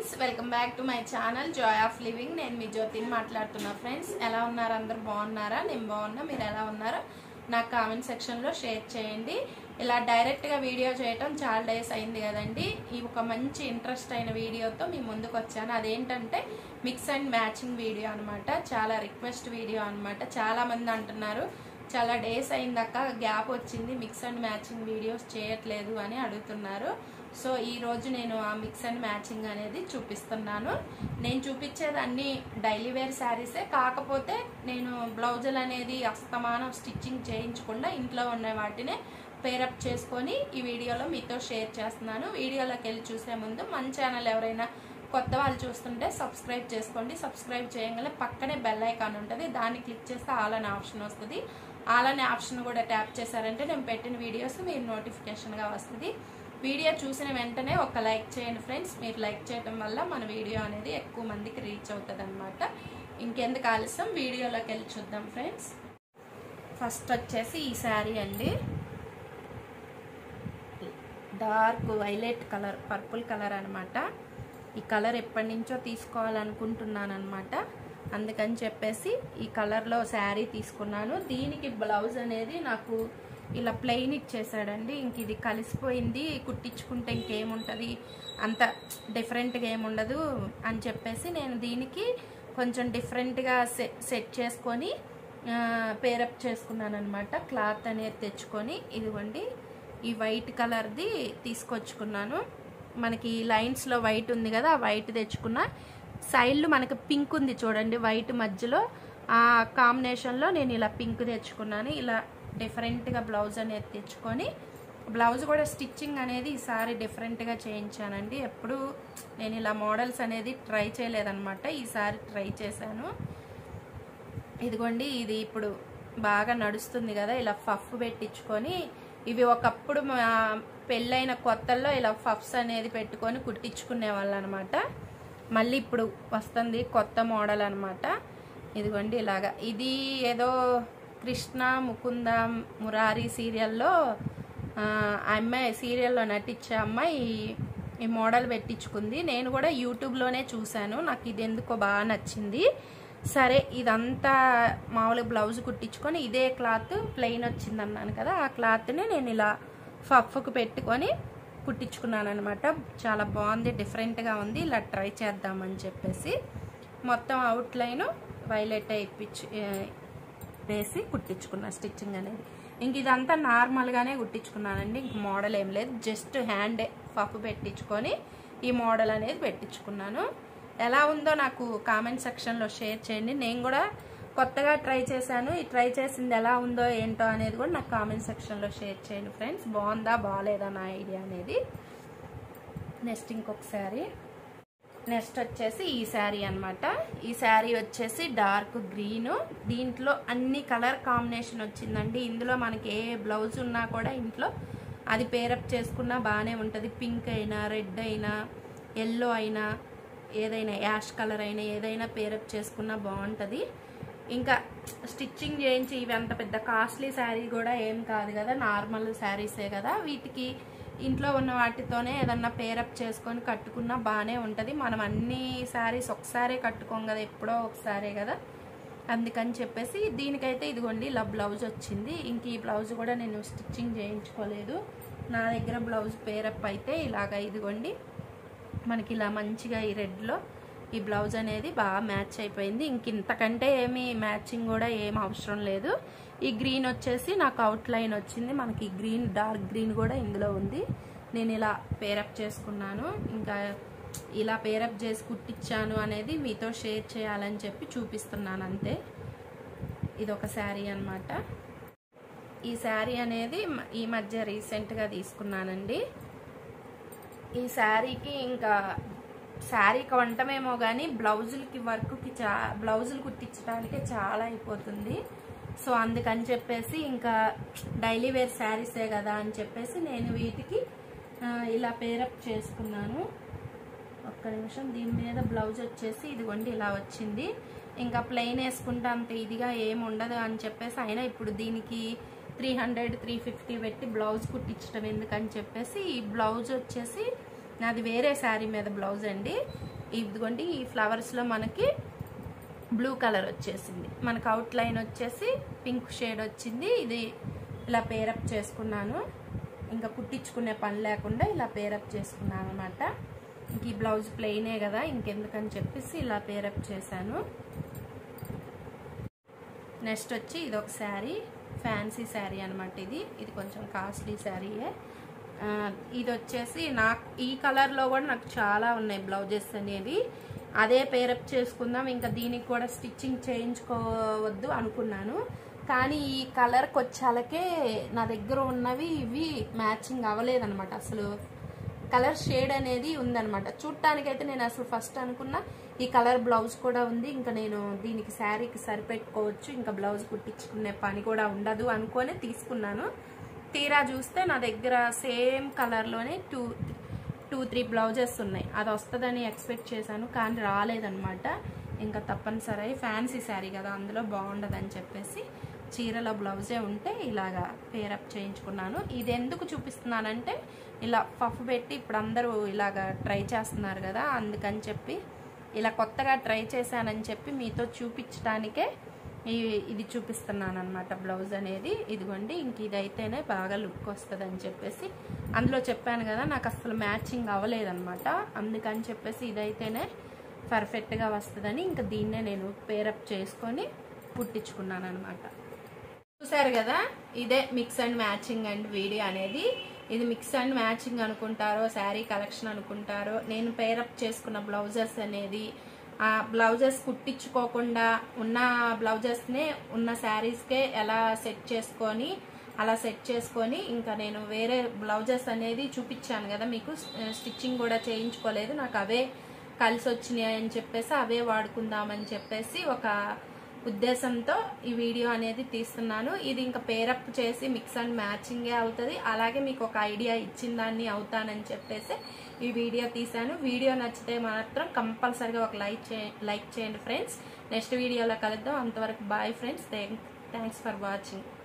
friends welcome back to my channel joy of living నేను మీ జ్యోతిని మాట్లాడుతున్నా ఫ్రెండ్స్ ఎలా ఉన్నారు అందరు బాగున్నారా నేను బాగున్నా మీరు ఎలా ఉన్నారో నాకు కామెంట్ సెక్షన్లో షేర్ చేయండి ఇలా డైరెక్ట్గా వీడియో చేయటం చాలా డేస్ అయింది కదండి ఈ ఒక మంచి ఇంట్రెస్ట్ అయిన వీడియోతో మీ ముందుకు వచ్చాను అదేంటంటే మిక్స్ అండ్ మ్యాచింగ్ వీడియో అనమాట చాలా రిక్వెస్ట్ వీడియో అనమాట చాలా మంది అంటున్నారు చాలా డేస్ అయిందాక గ్యాప్ వచ్చింది మిక్స్ అండ్ మ్యాచింగ్ వీడియోస్ చేయట్లేదు అని అడుగుతున్నారు సో ఈ రోజు నేను ఆ మిక్స్ అండ్ మ్యాచింగ్ అనేది చూపిస్తున్నాను నేను చూపించేది అన్ని డైలీ వేర్ శారీసే కాకపోతే నేను బ్లౌజులు అనేది అస్తమానం స్టిచ్చింగ్ చేయించకుండా ఇంట్లో ఉన్న వాటినే పేరప్ చేసుకొని ఈ వీడియోలో మీతో షేర్ చేస్తున్నాను వీడియోలోకి వెళ్ళి చూసే ముందు మన ఛానల్ ఎవరైనా కొత్త వాళ్ళు చూస్తుంటే సబ్స్క్రైబ్ చేసుకోండి సబ్స్క్రైబ్ చేయగానే పక్కనే బెల్ ఐకాన్ ఉంటుంది దాన్ని క్లిక్ చేస్తే ఆల్ అనే ఆప్షన్ వస్తుంది ఆల్ అనే ఆప్షన్ కూడా ట్యాప్ చేశారంటే నేను పెట్టిన వీడియోస్ మీరు నోటిఫికేషన్గా వస్తుంది వీడియో చూసిన వెంటనే ఒక లైక్ చేయండి ఫ్రెండ్స్ మీరు లైక్ చేయడం వల్ల మన వీడియో అనేది ఎక్కువ మందికి రీచ్ అవుతుంది అనమాట ఇంకెందుకు ఆలస్యం వీడియోలోకి వెళ్ళి చూద్దాం ఫ్రెండ్స్ ఫస్ట్ వచ్చేసి ఈ శారీ అండి dark violet colour purple colour అనమాట ఈ కలర్ ఎప్పటి నుంచో తీసుకోవాలనుకుంటున్నాను అనమాట అందుకని చెప్పేసి ఈ కలర్లో శారీ తీసుకున్నాను దీనికి బ్లౌజ్ అనేది నాకు ఇలా ప్లెయిన్ ఇచ్చేసాడండి ఇంక ఇది కలిసిపోయింది కుట్టించుకుంటే ఇంకేముంటుంది అంత డిఫరెంట్గా ఏముండదు అని చెప్పేసి నేను దీనికి కొంచెం డిఫరెంట్గా సెట్ చేసుకొని పేరప్ చేసుకున్నాను అనమాట క్లాత్ అనేది తెచ్చుకొని ఇదిగోండి ఈ వైట్ కలర్ది తీసుకొచ్చుకున్నాను మనకి లైన్స్లో వైట్ ఉంది కదా ఆ వైట్ తెచ్చుకున్న సైడ్లు మనకి పింక్ ఉంది చూడండి వైట్ మధ్యలో ఆ కాంబినేషన్లో నేను ఇలా పింక్ తెచ్చుకున్నాను ఇలా డిఫరెంట్గా బ్లౌజ్ అనేది తెచ్చుకొని బ్లౌజ్ కూడా స్టిచ్చింగ్ అనేది ఈసారి డిఫరెంట్గా చేయించానండి ఎప్పుడు నేను ఇలా మోడల్స్ అనేది ట్రై చేయలేదన్నమాట ఈసారి ట్రై చేశాను ఇదిగోండి ఇది ఇప్పుడు బాగా నడుస్తుంది కదా ఇలా ఫఫ్ పెట్టించుకొని ఇవి ఒకప్పుడు పెళ్ళైన కొత్తల్లో ఇలా ఫఫ్స్ అనేది పెట్టుకొని కుట్టించుకునే వాళ్ళు అనమాట మళ్ళీ ఇప్పుడు వస్తుంది కొత్త మోడల్ అనమాట ఇదిగోండి ఇలాగా ఇది ఏదో కృష్ణ ముకుంద మురారి సీరియల్లో అమ్మాయి సీరియల్లో నటించే అమ్మాయి ఈ మోడల్ పెట్టించుకుంది నేను కూడా యూట్యూబ్లోనే చూశాను నాకు ఇది ఎందుకో బాగా నచ్చింది సరే ఇదంతా మామూలు బ్లౌజ్ కుట్టించుకొని ఇదే క్లాత్ ప్లెయిన్ వచ్చింది అన్నాను కదా ఆ క్లాత్ని నేను ఇలా ఫఫ్కు పెట్టుకొని కుట్టించుకున్నాను అనమాట చాలా బాగుంది డిఫరెంట్గా ఉంది ఇలా ట్రై చేద్దామని చెప్పేసి మొత్తం అవుట్లైన్ వైలెట్ ఇప్పించి వేసి కుట్టించుకున్నా స్టిచ్చింగ్ అనేది ఇంక ఇదంతా నార్మల్గానే కుట్టించుకున్నానండి ఇంక మోడల్ ఏం లేదు జస్ట్ హ్యాండ్ పఫ్ పెట్టించుకొని ఈ మోడల్ అనేది పెట్టించుకున్నాను ఎలా ఉందో నాకు కామెంట్ సెక్షన్లో షేర్ చేయండి నేను కూడా కొత్తగా ట్రై చేశాను ఈ ట్రై చేసింది ఎలా ఉందో ఏంటో అనేది కూడా నాకు కామెంట్ సెక్షన్లో షేర్ చేయండి ఫ్రెండ్స్ బాగుందా బాగాలేదా నా ఐడియా అనేది నెక్స్ట్ ఇంకొక శారీ నెక్స్ట్ వచ్చేసి ఈ శారీ అనమాట ఈ శారీ వచ్చేసి డార్క్ గ్రీన్ దీంట్లో అన్ని కలర్ కాంబినేషన్ వచ్చిందండి ఇందులో మనకి ఏ బ్లౌజ్ ఉన్నా కూడా ఇంట్లో అది పేరప్ చేసుకున్నా బాగానే ఉంటుంది పింక్ అయినా రెడ్ అయినా ఎల్లో అయినా ఏదైనా యాష్ కలర్ అయినా ఏదైనా పేరప్ చేసుకున్నా బాగుంటుంది ఇంకా స్టిచ్చింగ్ చేయించి ఇవి అంత పెద్ద కాస్ట్లీ శారీ కూడా ఏం కాదు కదా నార్మల్ శారీసే కదా వీటికి ఇంట్లో ఉన్న వాటితోనే ఏదన్నా పేరప్ చేసుకొని కట్టుకున్నా బాగానే ఉంటుంది మనం అన్ని శారీస్ ఒకసారే కట్టుకోం కదా ఎప్పుడో ఒకసారే కదా అందుకని చెప్పేసి దీనికైతే ఇదిగోండి ఇలా బ్లౌజ్ వచ్చింది ఇంక ఈ బ్లౌజ్ కూడా నేను స్టిచ్చింగ్ చేయించుకోలేదు నా దగ్గర బ్లౌజ్ పేరప్ అయితే ఇలాగ ఇదిగోండి మనకి ఇలా మంచిగా ఈ రెడ్లో ఈ బ్లౌజ్ అనేది బాగా మ్యాచ్ అయిపోయింది ఇంక ఇంతకంటే ఏమి మ్యాచింగ్ కూడా ఏం అవసరం లేదు ఈ గ్రీన్ వచ్చేసి నాకు అవుట్ లైన్ వచ్చింది మనకి గ్రీన్ డార్క్ గ్రీన్ కూడా ఇందులో ఉంది నేను ఇలా పేరప్ చేసుకున్నాను ఇంకా ఇలా పేరప్ చేసి కుట్టించాను అనేది మీతో షేర్ చేయాలని చెప్పి చూపిస్తున్నాను అంతే ఇది ఒక శారీ అనమాట ఈ శారీ అనేది ఈ మధ్య రీసెంట్గా తీసుకున్నానండి ఈ శారీకి ఇంకా శారీ కొంటమేమో కానీ బ్లౌజులకి వర్క్కి చా బ్లౌజులు కుట్టించడానికి చాలా అయిపోతుంది సో అందుకని చెప్పేసి ఇంకా డైలీ వేర్ శారీసే కదా అని చెప్పేసి నేను వీటికి ఇలా పేరప్ చేసుకున్నాను ఒక్క నిమిషం దీని మీద బ్లౌజ్ వచ్చేసి ఇదిగోండి ఇలా వచ్చింది ఇంకా ప్లెయిన్ వేసుకుంటే అంత ఇదిగా ఏమి ఉండదు అని చెప్పేసి అయినా ఇప్పుడు దీనికి త్రీ హండ్రెడ్ త్రీ ఫిఫ్టీ పెట్టి బ్లౌజ్ కుట్టించడం ఎందుకని చెప్పేసి ఈ బ్లౌజ్ వచ్చేసి నాది వేరే శారీ మీద బ్లౌజ్ అండి ఇదిగోండి ఈ ఫ్లవర్స్లో మనకి బ్లూ కలర్ వచ్చేసింది మనకు అవుట్ లైన్ వచ్చేసి పింక్ షేడ్ వచ్చింది ఇది ఇలా పేరప్ చేసుకున్నాను ఇంకా కుట్టించుకునే పని లేకుండా ఇలా పేరప్ చేసుకున్నాను అనమాట ఇంక ఈ బ్లౌజ్ ప్లెయినే కదా ఇంకెందుకని చెప్పేసి ఇలా పేరప్ చేశాను నెక్స్ట్ వచ్చి ఇది ఒక శారీ ఫ్యాన్సీ శారీ అనమాట ఇది ఇది కొంచెం కాస్ట్లీ శారీయే ఆ, ఇది వచ్చేసి నాకు ఈ కలర్లో కూడా నాకు చాలా ఉన్నాయి బ్లౌజెస్ అనేవి అదే పేరప్ చేసుకుందాం ఇంకా దీనికి కూడా స్టిచ్చింగ్ చేయించుకోవద్దు అనుకున్నాను కానీ ఈ కలర్కి వచ్చాలకే నా దగ్గర ఉన్నవి ఇవి మ్యాచింగ్ అవ్వలేదన్నమాట అసలు కలర్ షేడ్ అనేది ఉందన్నమాట చూడటానికైతే నేను అసలు ఫస్ట్ అనుకున్నా ఈ కలర్ బ్లౌజ్ కూడా ఉంది ఇంకా నేను దీనికి శారీకి సరిపెట్టుకోవచ్చు ఇంకా బ్లౌజ్ కుట్టించుకునే పని కూడా ఉండదు అనుకొని తీసుకున్నాను తీరా చూస్తే నా దగ్గర సేమ్ కలర్లోనే టూ టూ త్రీ బ్లౌజెస్ ఉన్నాయి అది వస్తుందని ఎక్స్పెక్ట్ చేశాను కానీ రాలేదన్నమాట ఇంకా తప్పనిసరి ఫ్యాన్సీ శారీ కదా అందులో బాగుండదని చెప్పేసి చీరల బ్లౌజే ఉంటే ఇలాగా పేరప్ చేయించుకున్నాను ఇది ఎందుకు చూపిస్తున్నానంటే ఇలా పఫ్ పెట్టి ఇప్పుడు అందరూ ఇలాగా ట్రై చేస్తున్నారు కదా అందుకని చెప్పి ఇలా కొత్తగా ట్రై చేశానని చెప్పి మీతో చూపించడానికే ఈ ఇది చూపిస్తున్నాను అనమాట బ్లౌజ్ అనేది ఇదిగోండి ఇంక ఇదైతేనే బాగా లుక్ వస్తుంది అని చెప్పేసి అందులో చెప్పాను కదా నాకు అసలు మ్యాచింగ్ అవ్వలేదన్నమాట అందుకని చెప్పేసి ఇదైతేనే పర్ఫెక్ట్గా వస్తుందని ఇంకా దీన్నే నేను పేరప్ చేసుకొని కుట్టించుకున్నాను అనమాట చూసారు కదా ఇదే mix and matching and video అనేది ఇది మిక్స్ అండ్ మ్యాచింగ్ అనుకుంటారో శారీ కలెక్షన్ అనుకుంటారో నేను పేరప్ చేసుకున్న బ్లౌజెస్ అనేది ఆ బ్లౌజెస్ కుట్టించుకోకుండా ఉన్న బ్లౌజెస్నే ఉన్న శారీస్కే ఎలా సెట్ చేసుకొని అలా సెట్ చేసుకొని ఇంకా నేను వేరే బ్లౌజెస్ అనేది చూపించాను కదా మీకు స్టిచ్చింగ్ కూడా చేయించుకోలేదు నాకు అవే కలిసి వచ్చినాయి అని చెప్పేసి అవే వాడుకుందామని చెప్పేసి ఒక ఉద్దేశంతో ఈ వీడియో అనేది తీస్తున్నాను ఇది ఇంకా పేరప్ చేసి మిక్స్ అండ్ మ్యాచింగే అవుతుంది అలాగే మీకు ఒక ఐడియా ఇచ్చిన దాన్ని అవుతానని చెప్పేసి ఈ వీడియో తీశాను వీడియో నచ్చితే మాత్రం కంపల్సరిగా ఒక లైక్ చే లైక్ చేయండి ఫ్రెండ్స్ నెక్స్ట్ వీడియోలో కలుద్దాం అంతవరకు bye friends thanks for watching